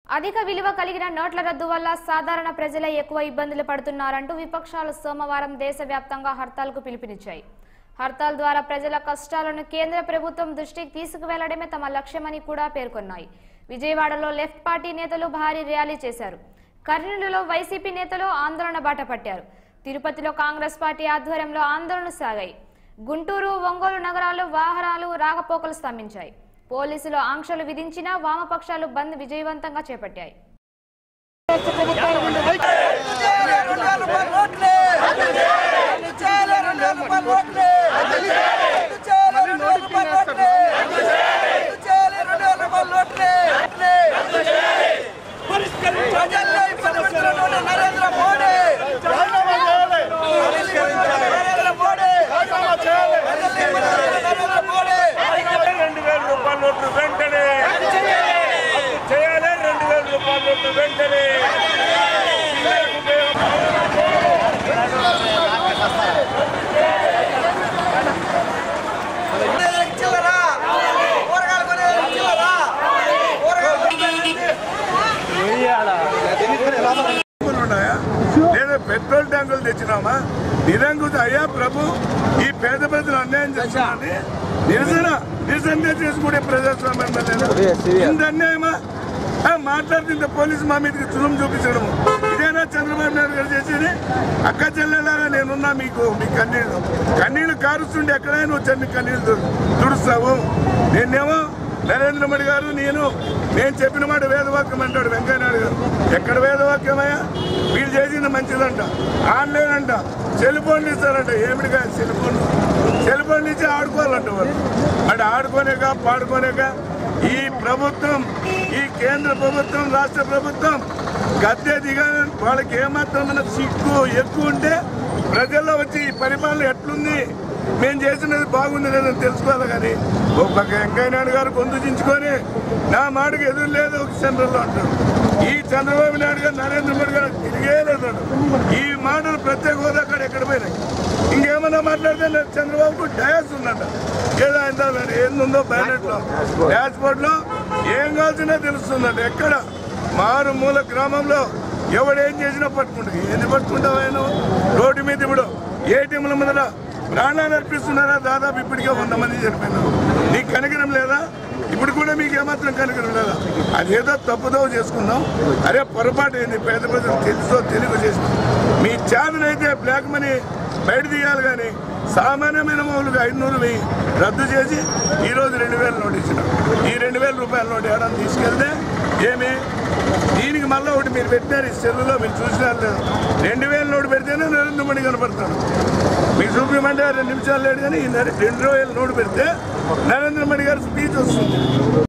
అధిక విలువ కలిగిన నోట్ల రద్దు వల్ల సాధారణ ప్రజలే ఎక్కువ ఇబ్బందులు పడుతున్నారంటూ విపక్షాలు సోమవారం దేశవ్యాప్తంగా హర్తాల్కు పిలుపునిచ్చాయి హర్తాల్ ద్వారా ప్రజల కష్టాలను కేంద్ర ప్రభుత్వం దృష్టికి తీసుకువెళ్లడమే తమ లక్ష్యమని కూడా పేర్కొన్నాయి విజయవాడలో లెఫ్ట్ పార్టీ నేతలు భారీ ర్యాలీ చేశారు కర్నూలులో వైసీపీ నేతలు ఆందోళన బాట పట్టారు తిరుపతిలో కాంగ్రెస్ పార్టీ ఆధ్వర్యంలో ఆందోళనలు సాగాయి గుంటూరు ఒంగోలు నగరాల్లో వాహనాలు రాకపోకలు స్తంభించాయి పోలీసులు ఆంక్షలు విధించినా వామపక్షాలు బంద్ విజయవంతంగా చేపట్టాయి నరేంద్ర మోడీ నరేంద్ర మోడీ నరేంద్ర మోడీ రెండు వేల రూపాయల నోట్లు వెంటనే రద్దు చేయాలి రెండు వేల రూపాయల నోట్లు వెంటనే చిల్లరా కూరగాయలు కొనే చిల్లరా కూరగాయలు ఉన్నాయా లేదా పెట్రోల్ ట్యాంకులు తెచ్చినామా నిరంకుశ అయ్యా ప్రభు ఈ పేద ప్రజలు అన్యాయం చేస్తున్నారని నిరసన నిరసన చేసుకునే ప్రజాస్వామ్యం ఇంత అన్యాయమా ఆ, మాట్లాడుతుంటే పోలీసు మా మీదకి చులం చూపించడం ఇదేనా చంద్రబాబు నాయుడు గారు చేసేది అక్క చెల్లెలారా నేనున్నా మీకు మీ కన్నీళ్ళు కన్నీళ్లు కారుస్తుంటే ఎక్కడైనా వచ్చాను మీ కన్నీళ్ళు తుడు- తుడుస్తావు నేనేమో నరేంద్ర మోడీ గారు నేను నేను చెప్పిన మాట వేదవాక్యం అంటాడు వెంకయ్యనాయుడు గారు ఎక్కడ వేదవాక్యమయ్యా వీళ్ళు చేసింది మంచిదంట ఆన్లైన్ అంట సెల్ ఫోన్లు ఇస్తారంట ఏమిటిగా సెల్ ఫోన్ సెల్ ఫోన్లు ఇచ్చి ఆడుకోవాలంట వాళ్ళు అంటే ఆడుకోనేక పాడుకోనేక ఈ ప్రభుత్వం ఈ కేంద్ర ప్రభుత్వం రాష్ట్ర ప్రభుత్వం గద్దె దిగా వాళ్ళకి ఏమాత్రమైన సిగ్గు ఎక్కువ ఉంటే ప్రజల్లో వచ్చి ఈ పరిపాలన ఎట్లుంది మేము చేసినది బాగుంది లేదని తెలుసుకోవాలి కానీ ఒక పక్క వెంకయ్య నాయుడు గారు గొంతు చించుకొని నా మాటకు ఎదురు లేదు ఒక సెంటర్లో అంటాడు ఈ చంద్రబాబు నాయుడు గారు నరేంద్ర మోడీ గారు తిరిగే లేదాడు ఈ మాటలు ప్రత్యేక హోదా కాడ ఎక్కడ పోయినాయి ఇంకేమన్నా మాట్లాడితే నాకు చంద్రబాబుకు డయాస్ ఉందంట ఏదో ఆయన ఏందుందో బ్యాలెట్ లో డాష్ బోర్డ్ లో ఏం కావాల్సినా తెలుస్తుందంట ఎక్కడ మారుమూల గ్రామంలో ఎవడేం చేసినా పట్టుకుంటుంది ఎన్ని పట్టుకుంటావు ఆయన రోడ్డు మీద ఇప్పుడు ఏటీఎంల ముందర ప్రాణాలు అర్పిస్తున్నారా దాదాపు ఇప్పటికే వంద మంది చనిపోయినారు నీకు కనికరం లేదా ఇప్పుడు కూడా మీకు ఏమాత్రం కనికరం లేదా అదేదో తప్పుదో చేసుకుందాం అరే పొరపాటు ఏంది పేద ప్రజలు తెలుసో తెలుగు చేసినాం మీ చేతనైతే బ్లాక్ మనీ బయట తీయాలి కానీ సామాన్యమైన మామూలుగా ఐదునూరు వెయ్యి రద్దు చేసి ఈ రోజు రెండు వేల నోటు ఇచ్చినాం ఈ రెండు వేల రూపాయల నోటు ఏడాది తీసుకెళ్తే ఏమి దీనికి మళ్ళీ ఒకటి మీరు పెట్టినారు ఈ సెల్లులో మీరు చూసినారు లేదు రెండు వేల నోటు పెడితేనే నరేంద్ర మోడీ కనపడతాడు మీకు చూపించమంటే రెండు నిమిషాలు లేడు కానీ ఈ నరే- రెండు వేల నోటు పెడితే నరేంద్ర మోడీ గారి స్పీచ్ వస్తుంది